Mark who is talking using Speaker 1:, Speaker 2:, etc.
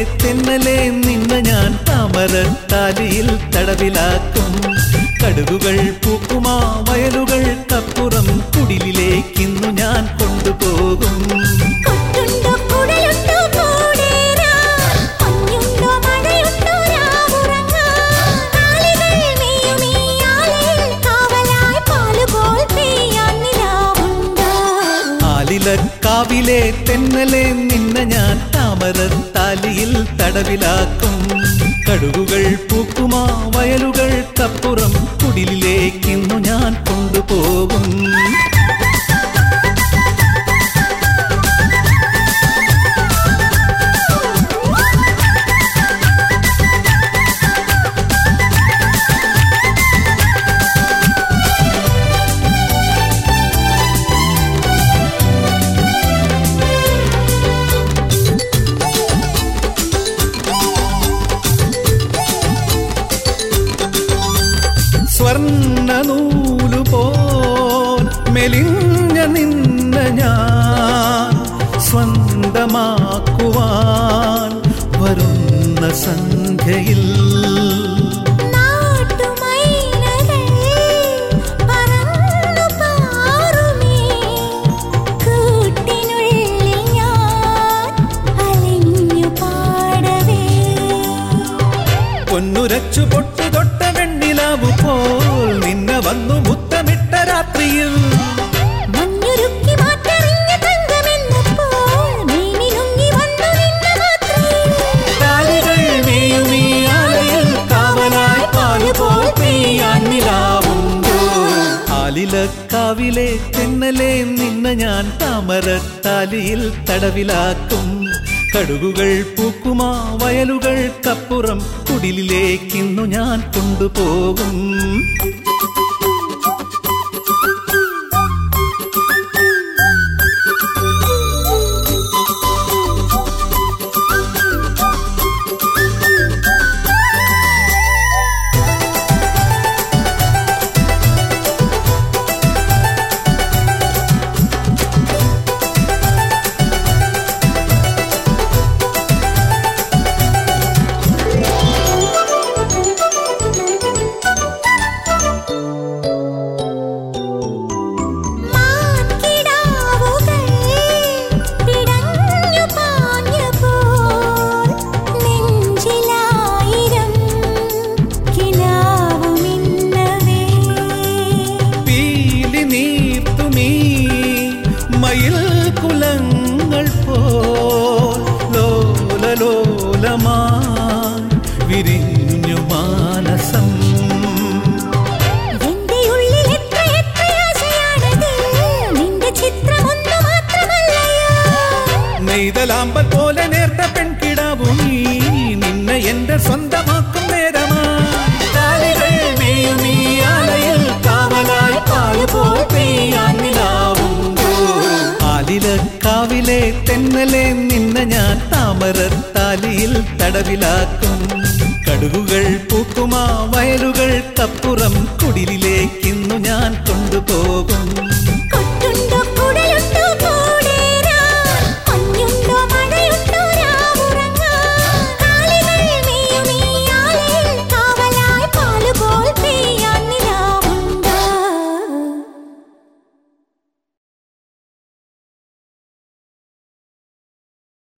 Speaker 1: തെന്നലെ നിന്നെ ഞാൻ താമരത്താലിയിൽ തടവിലാക്കും കടുകുകൾ പൂക്കുമാ വയലുകൾക്കപ്പുറം കുടിലിലേക്കിന്നു ഞാൻ കൊണ്ടുപോകും
Speaker 2: കൊട്ടുണ്ടോ കുടലുണ്ടോ കൂടേരാ മഞ്ഞുണ്ടോ മഴയുണ്ടോ രാവുറങ്ങാൻ കാലികൾ മേയുമീ ആലയിൽ കാവലായി പാലുപോൽ പെയ്യാൻ നിലാവുണ്ടോ
Speaker 1: ആലിലക്കാവിലെ തെന്നലെ നിന്നെ ഞാൻ താമരത്താലിയിൽ തടവിലാക്കും കടുകുകൾ പൂക്കുമാ വയലുകൾക്കപ്പുറം കുടിലിലേക്കിന്നു ഞാൻ കൊണ്ടുപോകും സ്വർണ്ണ നൂലുപോൽ മെലിഞ്ഞ നിന്ന ഞാൻ സ്വന്തമാക്കുവാൻ വരുന്ന സന്ധ്യയിൽ
Speaker 2: നാട്ടുമൈനകൾ പറന്നു പാറുമേ കൂട്ടിനുള്ളിൽ ഞാൻ അലിഞ്ഞു പാടവേ
Speaker 1: പൊന്നുരച്ചു പൊട്ടു തൊട്ട വെണ്ണിലാവു പോൽ നിന്നെ വന്നു മുത്തമിട്ട രാത്രിയിൽ
Speaker 2: മഞ്ഞുരുക്കി മാറ്ററിഞ്ഞ തങ്കമെന്നപ്പോൾ മേനിലുങ്ങി വന്നു നിന്ന മാത്രയിൽ
Speaker 1: കാലുകൾ മേയുമീ ആലയിൽ കാവലായി പാലുപോൽ പെയ്യാൻ നിലാവുണ്ടോ ആലിലക്കാവിലെ തെന്നലെ നിന്നെ ഞാൻ താമരത്താലിയിൽ തടവിലാക്കും കടുകുകൾ പൂക്കുമാ വയലുകൾക്കപ്പുറം കുടിലിലേക്കിന്നു ഞാൻ കൊണ്ടുപോകും
Speaker 2: മാൻകിടാവുകൾ പിടഞ്ഞു പാഞ്ഞുപോൽ നെഞ്ചിലായിരം കിനാവുമിന്നവേ
Speaker 1: പീലി നീർത്തുമീ മയിൽ കുലങ്ങൾ പോൽ ലോലലോലമായി വിരിഞ്ഞു മാനസം
Speaker 2: എന്റെ ഉള്ളിൽ എത്ര എത്ര ആശയാണത് നിന്റെ ചിത്രമൊന്നു മാത്രമല്ലയോ
Speaker 1: നെയ്തലാമ്പൽ പോലെ നേർത്ത പെൺകിടാവു നീ നിന്നെ എന്റെ സ്വന്തമാക്കും നേരമാ കാലികൾ മേയുമീ ആലയിൽ കാവലായി പാലുപോൽ പെയ്യാൻ നിലാവുണ്ടോ ആലിലക്കാവിലെ തെന്നലെ നിന്നെ ഞാൻ താമരത്താലിയിൽ തടവിലാക്കും കടുകുകൾ പൂക്കുമാ വയലുകൾക്കപ്പുറം